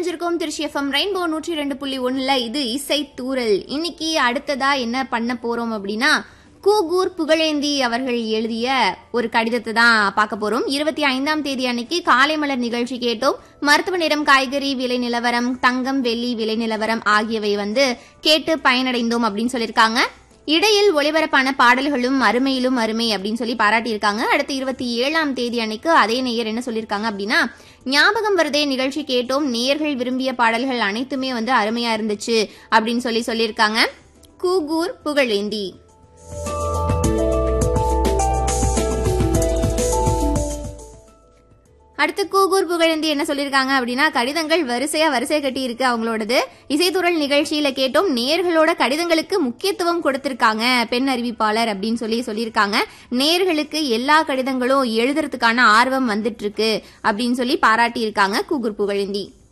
இணைஞ்சிருக்கோம் Trichy FM rainbow நூற்றி ரெண்டு புள்ளி ஒண்ணுல இது இசை தூரல் இன்னைக்கு அடுத்ததா என்ன பண்ண போறோம் அப்படின்னா கூகூர் புகழேந்தி அவர்கள் எழுதிய ஒரு கடிதத்தை தான் பார்க்க போறோம் இருபத்தி ஐந்தாம் தேதி அன்னைக்கு காலை மலர் நிகழ்ச்சி கேட்டோம் மருத்துவ நிறம் காய்கறி விலை நிலவரம் தங்கம் வெள்ளி விலை நிலவரம் ஆகியவை வந்து கேட்டு பயனடைந்தோம் அப்படின்னு சொல்லியிருக்காங்க இடையில் ஒளிபரப்பான பாடல்களும் அருமையிலும் அருமை அப்படின்னு சொல்லி பாராட்டியிருக்காங்க அடுத்து இருபத்தி ஏழாம் தேதி அன்னைக்கு அதே நேயர் என்ன சொல்லியிருக்காங்க அப்படின்னா ஞாபகம் வருதே நிகழ்ச்சி கேட்டோம் நேயர்கள் விரும்பிய பாடல்கள் அனைத்துமே வந்து அருமையா இருந்துச்சு அப்படின்னு சொல்லி சொல்லியிருக்காங்க கூகூர் புகழேந்தி அடுத்து கூகூர் புகழேந்தி என்ன சொல்லியிருக்காங்க அப்படின்னா கடிதங்கள் வரிசையா வரிசை கட்டி இருக்கு அவங்களோடது இசைத்துறல் நிகழ்ச்சியில கேட்டோம் நேர்களோட கடிதங்களுக்கு முக்கியத்துவம் கொடுத்திருக்காங்க பெண் அறிவிப்பாளர் அப்படின்னு சொல்லி சொல்லியிருக்காங்க நேர்களுக்கு எல்லா கடிதங்களும் எழுதுறதுக்கான ஆர்வம் வந்துட்டு இருக்கு அப்படின்னு சொல்லி பாராட்டி இருக்காங்க கூகூர் புகழேந்தி